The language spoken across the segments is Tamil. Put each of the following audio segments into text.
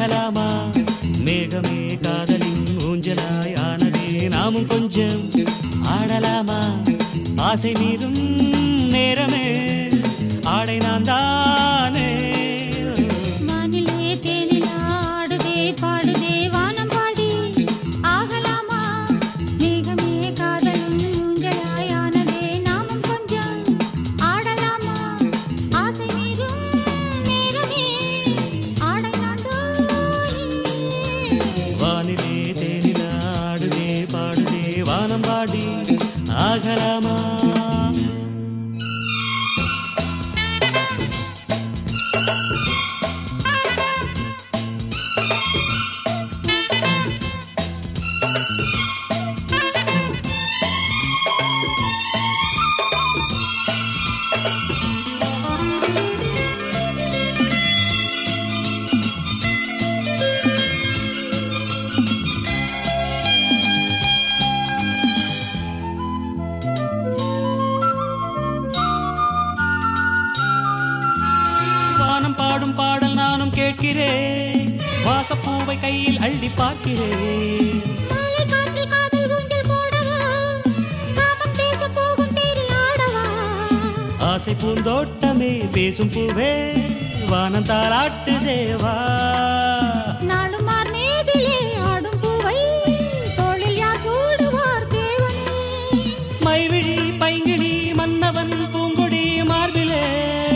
ஆகலாமா மேகமே காதலின் ஊஞ்சலாய் ஆனதே நாமும் கொஞ்சம் ஆடலாமா ஆசை மீறும் நேரமே ஆடை நான் தானே வானிலே தேனில் ஆடுதே பாடுதே வானம் பாடி ஆகலாமா மேகமே காதலும் ஊஞ்சலாயானதே நாமும் கொஞ்சம் ஆடலாமா ஆசை மீறும் நேரமே ஆடை நான் தானே வானிலே தேனில ஆடுதே பாடுதே வானம் பாடி ஆகலாமா வானம் பாடும் பாடல் நானும் கேட்கிறேன் வாசப்பூவை கையில் அள்ளி பார்க்கிறேன் மாலை காற்றில் காதல் ஊஞ்சல் போடவா காமம் பேச போகும் தேரில் ஆடவா ஆசை பூந்தோட்டமே பேசும் பூவே வானம் தாராட்டு தேவா நாளும் மார் மேதிலே ஆடும் பூவை தோளில் யார் சூடுவார் தேவனே மைவிழி பைங்கிழி மன்னவன் பூங்கொடி மார்பிலே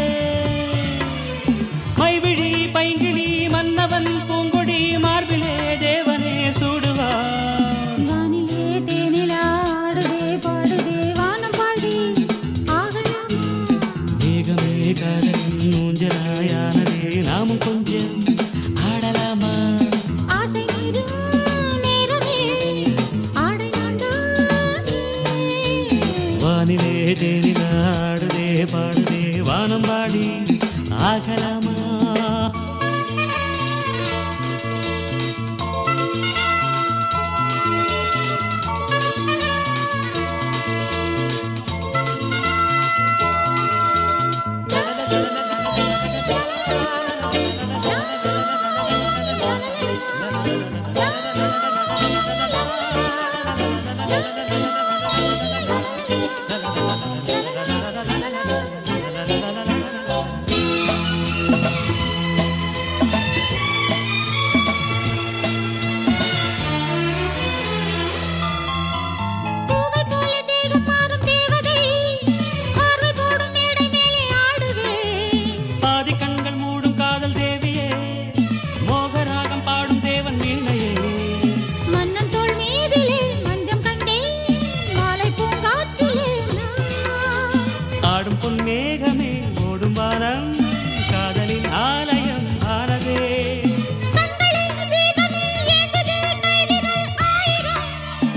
மைவிழி பைங்கிழி மன்னவன் பூங்கொடி மார்பிலே தேவனே சூடுவான் வானிலே தேனில் ஆடுதே பாடுதே வானம் பாடி ஆகலாமா மேகமே காதலின் ஊஞ்சலாயானதே நாமும் கொஞ்சம் ஆடலாமா ஆசை மீறும் நேரமே ஆடை நான் தானே வானிலே தேனில ஆடுதே பாடுதே வானம் பாடி ஆகலாமா பூவை போல தேகம் மாறும் தேவதை பார்வை போடும் மேடை மேலே ஆடுவேன் பாதி கண்கள் மூடும் காதல் தேவியே மோகராகம் பாடும் தேவன் வீணையே மன்னன் தோள் மீதிலே மஞ்சம் கண்டேன் மாலை பூங்காற்றிலே நான் ஆடும் பொன் மேகமே ஓடும் வானம் காதலின் ஆலயம் ஆனதே கண்களில் தீபமே ஏந்ததே கைவிரல் ஆயிரம்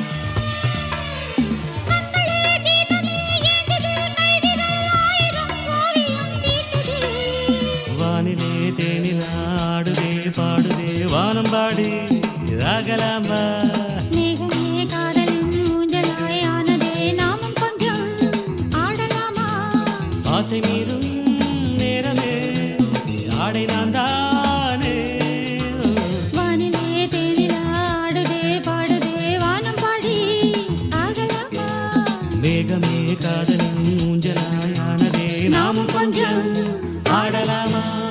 கண்களில் தீபமே ஏந்ததே கைவிரல் ஆயிரம் ஓவியம் தீட்டுதே வானிலே தேனில் ஆடுதே பாடுதே வானம் பாடி ராகலாம்பா மேகமே காதலின் ஊஞ்சலாய் ஆனதே நாமும் கொஞ்சம் ஆடலாமா ஆசை மீறும் நேரமே ஆடை நான் தானே வானிலே தேனில் ஆடுதே பாடுதே வானம் பாடி ஆகலாமா மேகமே காதலின் ஊஞ்சலாயானதே நாமும் கொஞ்சம் ஆடலாமா